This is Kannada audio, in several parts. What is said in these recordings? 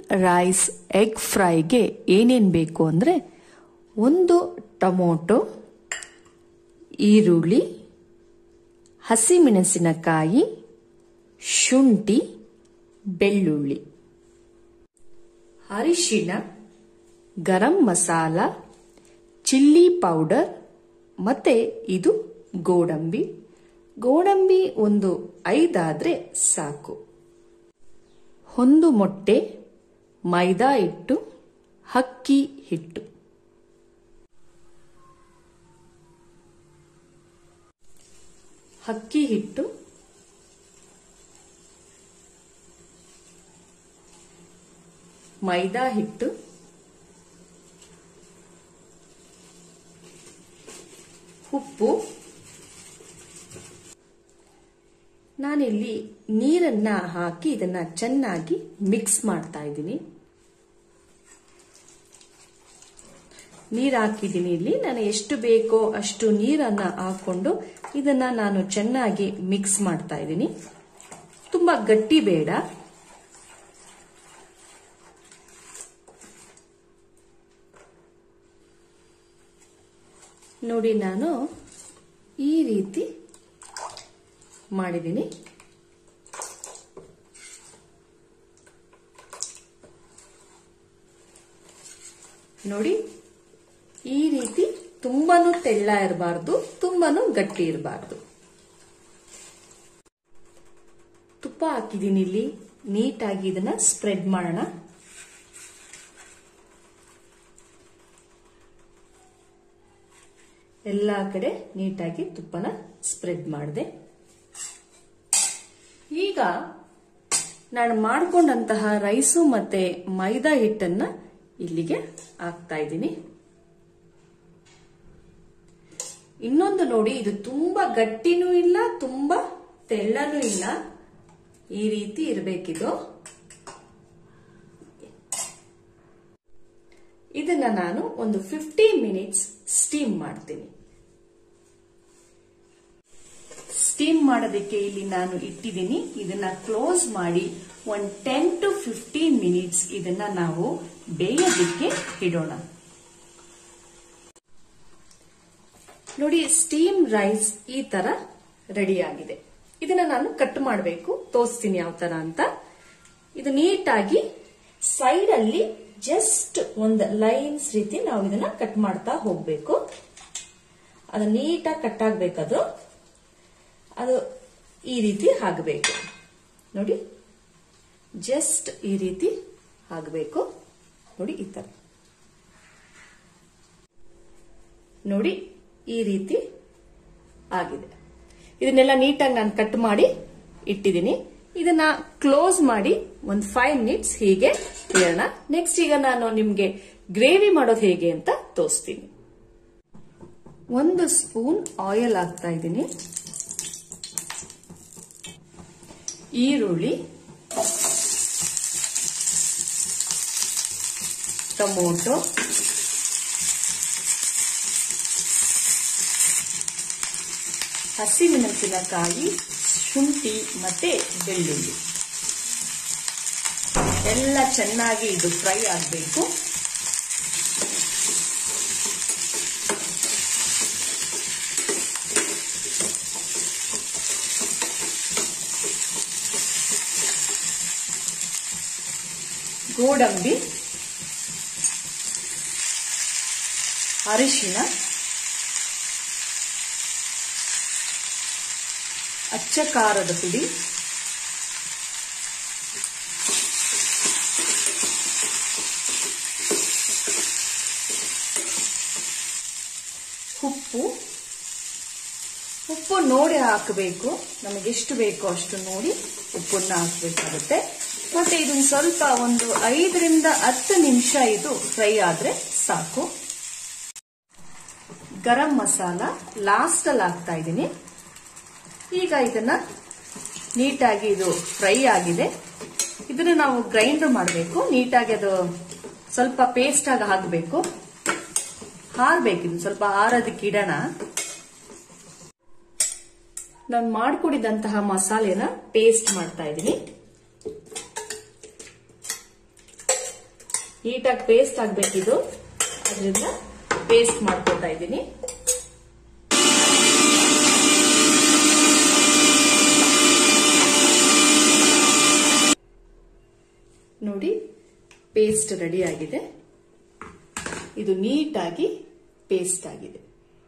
ರೈಸ್ ಎಗ್ ಫ್ರೈಗೆ ಏನೇನು ಬೇಕು ಅಂದರೆ ಒಂದು ಟೊಮೊಟೊ ಈರುಳ್ಳಿ ಹಸಿಮೆಣಸಿನಕಾಯಿ ಶುಂಠಿ ಬೆಳ್ಳುಳ್ಳಿ ಅರಿಶಿನ ಗರಂ ಮಸಾಲ ಚಿಲ್ಲಿ ಪೌಡರ್ ಮತ್ತೆ ಇದು ಗೋಡಂಬಿ ಗೋಡಂಬಿ ಒಂದು ಐದಾದ್ರೆ ಸಾಕು ಒಂದು ಮೊಟ್ಟೆ ಮೈದಾ ಹಿಟ್ಟು ಹಕ್ಕಿ ಹಿಟ್ಟು ಹಕ್ಕಿ ಹಿಟ್ಟು ಮೈದಾ ಹಿಟ್ಟು ಉಪ್ಪು ನಾನಿಲ್ಲಿ ನೀರನ್ನ ಹಾಕಿ ಇದನ್ನ ಚೆನ್ನಾಗಿ ಮಿಕ್ಸ್ ಮಾಡ್ತಾ ಇದ್ದೀನಿ ನೀರು ಹಾಕಿದ್ದೀನಿ ಇಲ್ಲಿ ನಾನು ಎಷ್ಟು ಬೇಕೋ ಅಷ್ಟು ನೀರನ್ನ ಹಾಕೊಂಡು ಇದನ್ನ ನಾನು ಚೆನ್ನಾಗಿ ಮಿಕ್ಸ್ ಮಾಡ್ತಾ ಇದ್ದೀನಿ ತುಂಬಾ ಗಟ್ಟಿ ಬೇಡ ನೋಡಿ ನಾನು ಈ ರೀತಿ ಮಾಡಿದ್ದೀನಿ ನೋಡಿ ಈ ರೀತಿ ತುಂಬಾನು ತೆಳ್ಳ ಇರಬಾರ್ದು ತುಂಬಾನು ಗಟ್ಟಿ ಇರಬಾರ್ದು ತುಪ್ಪ ಹಾಕಿದ್ದೀನಿ ಇಲ್ಲಿ ನೀಟಾಗಿ ಇದನ್ನ ಸ್ಪ್ರೆಡ್ ಮಾಡೋಣ ಎಲ್ಲ ಕಡೆ ನೀಟಾಗಿ ತುಪ್ಪನ ಸ್ಪ್ರೆಡ್ ಮಾಡಿದೆ ಈಗ ನಾನು ಮಾಡ್ಕೊಂಡಂತಹ ರೈಸು ಮತ್ತೆ ಮೈದಾ ಹಿಟ್ಟನ್ನ ಇಲ್ಲಿಗೆ ಹಾಕ್ತಾ ಇದ್ದೀನಿ ಇನ್ನೊಂದು ನೋಡಿ ಇದು ತುಂಬಾ ಗಟ್ಟಿನೂ ಇಲ್ಲ ತುಂಬಾ ತೆಳ್ಳನೂ ಇಲ್ಲ ಈ ರೀತಿ ಇರಬೇಕಿದು ಇದನ್ನ ನಾನು ಒಂದು ಫಿಫ್ಟೀನ್ ಮಿನಿಟ್ಸ್ ಸ್ಟೀಮ್ ಮಾಡ್ತೀನಿ ಸ್ಟೀಮ್ ಮಾಡೋದಕ್ಕೆ ಇಲ್ಲಿ ನಾನು ಇಟ್ಟಿದ್ದೀನಿ ಇದನ್ನ ಕ್ಲೋಸ್ ಮಾಡಿ ಒಂದ್ ಟೆನ್ ಟು ಫಿಫ್ಟೀನ್ ಮಿನಿಟ್ಸ್ ಇದನ್ನ ನಾವು ಬೇಯೋದಕ್ಕೆ ಇಡೋಣ ನೋಡಿ ಸ್ಟೀಮ್ ರೈಸ್ ಈ ತರ ರೆಡಿ ಆಗಿದೆ ಇದನ್ನ ನಾನು ಕಟ್ ಮಾಡಬೇಕು ತೋರಿಸ್ತೀನಿ ಯಾವ ತರ ಅಂತ ಇದು ನೀಟಾಗಿ ಸೈಡ್ ಅಲ್ಲಿ ಜಸ್ಟ್ ಒಂದು ಲೈನ್ಸ್ ರೀತಿ ನಾವು ಇದನ್ನ ಕಟ್ ಮಾಡ್ತಾ ಹೋಗ್ಬೇಕು ಅದು ನೀಟಾಗಿ ಕಟ್ ಆಗ್ಬೇಕದು ಅದು ಈ ರೀತಿ ಆಗಬೇಕು ನೋಡಿ ಜಸ್ಟ್ ಈ ರೀತಿ ಆಗಬೇಕು ನೋಡಿ ಈ ತರ ನೋಡಿ ಈ ರೀತಿ ಆಗಿದೆ ಇದನ್ನೆಲ್ಲ ನೀಟಾಗಿ ನಾನು ಕಟ್ ಮಾಡಿ ಇಟ್ಟಿದ್ದೀನಿ ಇದನ್ನ ಕ್ಲೋಸ್ ಮಾಡಿ ಒಂದು ಫೈವ್ ಮಿನಿಟ್ಸ್ ಹೀಗೆ ಇರೋಣ ನೆಕ್ಸ್ಟ್ ಈಗ ನಾನು ನಿಮ್ಗೆ ಗ್ರೇವಿ ಮಾಡೋದು ಹೇಗೆ ಅಂತ ತೋರಿಸ್ತೀನಿ ಒಂದು ಸ್ಪೂನ್ ಆಯಿಲ್ ಹಾಕ್ತಾ ಇದ್ದೀನಿ ಈರುಳ್ಳಿ ಟೊಮೊಟೊ ಹಸಿಮೆಣಸಿನಕಾಯಿ ಶುಂಠಿ ಮತ್ತೆ ಬೆಳ್ಳುಳ್ಳಿ ಎಲ್ಲ ಚೆನ್ನಾಗಿ ಇದು ಫ್ರೈ ಆಗಬೇಕು ಗೋಡಂಬಿ ಅರಿಶಿನ ಅಚ್ಚ ಖಾರದ ಪುಡಿ ಉಪ್ಪು ಉಪ್ಪು ನೋಡಿ ಹಾಕಬೇಕು ನಮಗೆ ಎಷ್ಟು ಬೇಕೋ ಅಷ್ಟು ನೋಡಿ ಉಪ್ಪನ್ನ ಹಾಕಬೇಕಾಗುತ್ತೆ ಮತ್ತೆ ಇದನ್ನ ಸ್ವಲ್ಪ ಒಂದು ಐದರಿಂದ ಹತ್ತು ನಿಮಿಷ ಇದು ಫ್ರೈ ಆದ್ರೆ ಸಾಕು ಗರಂ ಮಸಾಲ ಲಾಸ್ಟ್ ಅಲ್ಲಿ ಹಾಕ್ತಾ ಇದ್ದೀನಿ ಈಗ ಇದನ್ನ ನೀಟಾಗಿ ಇದು ಫ್ರೈ ಆಗಿದೆ ಇದನ್ನ ನಾವು ಗ್ರೈಂಡರ್ ಮಾಡಬೇಕು ನೀಟಾಗಿ ಅದು ಸ್ವಲ್ಪ ಪೇಸ್ಟ್ ಆಗಿ ಹಾಕಬೇಕು ಹಾರ್ಬೇಕಿದು ಸ್ವಲ್ಪ ಹಾರೋದಕ್ಕೆ ಇಡೋಣ ನಾನು ಮಾಡ್ಕೊಡಿದಂತಹ ಮಸಾಲೆನ ಪೇಸ್ಟ್ ಮಾಡ್ತಾ ಇದ್ದೀನಿ ನೀಟಾಗಿ ಪೇಸ್ಟ್ ಆಗ್ಬೇಕಿದು ಅದರಿಂದ ಪೇಸ್ಟ್ ಮಾಡ್ಕೊತಾ ಇದ್ದೀನಿ ನೋಡಿ ಪೇಸ್ಟ್ ರೆಡಿ ಆಗಿದೆ ಇದು ನೀಟಾಗಿ ಪೇಸ್ಟ್ ಆಗಿದೆ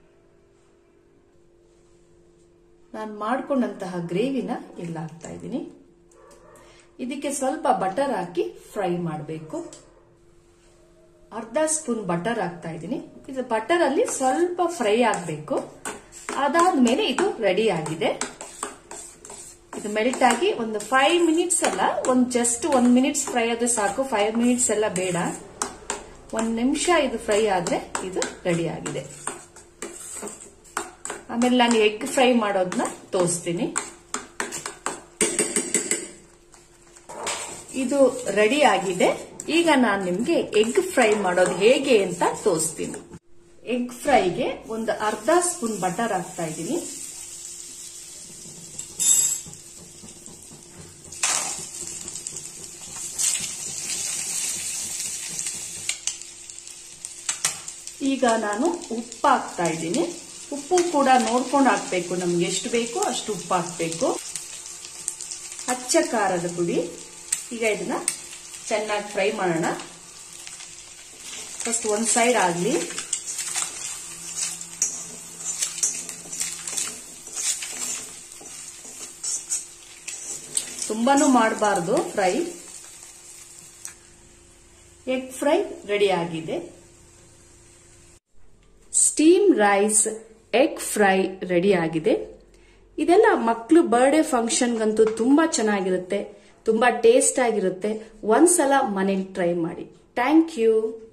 ನಾನು ಮಾಡ್ಕೊಂಡಂತಹ ಗ್ರೇವಿನ ಇಲ್ಲ ಹಾಕ್ತಾ ಇದ್ದೀನಿ ಇದಕ್ಕೆ ಸ್ವಲ್ಪ ಬಟರ್ ಹಾಕಿ ಫ್ರೈ ಮಾಡಬೇಕು ಅರ್ಧ ಸ್ಪೂನ್ ಬಟರ್ ಹಾಕ್ತಾ ಇದ್ದೀನಿ ಇದು ಬಟರ್ ಅಲ್ಲಿ ಸ್ವಲ್ಪ ಫ್ರೈ ಆಗಬೇಕು ಅದಾದ್ಮೇಲೆ ಇದು ರೆಡಿ ಆಗಿದೆ ಇದು ಮೆಲ್ಟ್ ಆಗಿ ಒಂದು ಫೈವ್ ಮಿನಿಟ್ಸ್ ಅಲ್ಲ ಒಂದು ಜಸ್ಟ್ ಒಂದ್ ಮಿನಿಟ್ಸ್ ಫ್ರೈ ಆದ್ರೆ ಸಾಕು ಫೈವ್ ಮಿನಿಟ್ಸ್ ಎಲ್ಲ ಬೇಡ ಒಂದ್ ನಿಮಿಷ ಇದು ಫ್ರೈ ಆದ್ರೆ ಇದು ರೆಡಿ ಆಗಿದೆ ಆಮೇಲೆ ನಾನು ಎಗ್ ಫ್ರೈ ಮಾಡೋದನ್ನ ತೋರಿಸ್ತೀನಿ ಇದು ರೆಡಿ ಆಗಿದೆ ಈಗ ನಾನು ನಿಮ್ಗೆ ಎಗ್ ಫ್ರೈ ಮಾಡೋದು ಹೇಗೆ ಅಂತ ತೋರಿಸ್ತೀನಿ ಎಗ್ ಫ್ರೈಗೆ ಒಂದು ಅರ್ಧ ಸ್ಪೂನ್ ಬಟರ್ ಹಾಕ್ತಾ ಇದ್ದೀನಿ ಈಗ ನಾನು ಉಪ್ಪು ಹಾಕ್ತಾ ಇದ್ದೀನಿ ಉಪ್ಪು ಕೂಡ ನೋಡ್ಕೊಂಡು ಹಾಕ್ಬೇಕು ನಮ್ಗೆ ಎಷ್ಟು ಬೇಕೋ ಅಷ್ಟು ಉಪ್ಪು ಹಾಕ್ಬೇಕು ಅಚ್ಚ ಖಾರದ ಪುಡಿ ಈಗ ಇದನ್ನ ಚೆನ್ನಾಗಿ ಫ್ರೈ ಮಾಡೋಣ ಫಸ್ಟ್ ಒಂದ್ ಸೈಡ್ ಆಗಲಿ ತುಂಬಾನು ಮಾಡಬಾರ್ದು ಫ್ರೈ ಎಗ್ ಫ್ರೈ ರೆಡಿ ಆಗಿದೆ steam rice egg fry ready ಆಗಿದೆ ಇದೆಲ್ಲ ಮಕ್ಕಳು ಬರ್ಡೇ ಫಂಕ್ಷನ್ಗಂತೂ ತುಂಬಾ ಚೆನ್ನಾಗಿರುತ್ತೆ ತುಂಬಾ ಟೇಸ್ಟ್ ಆಗಿರುತ್ತೆ ಒಂದ್ಸಲ ಮನೇಲಿ ಟ್ರೈ ಮಾಡಿ ಥ್ಯಾಂಕ್ ಯು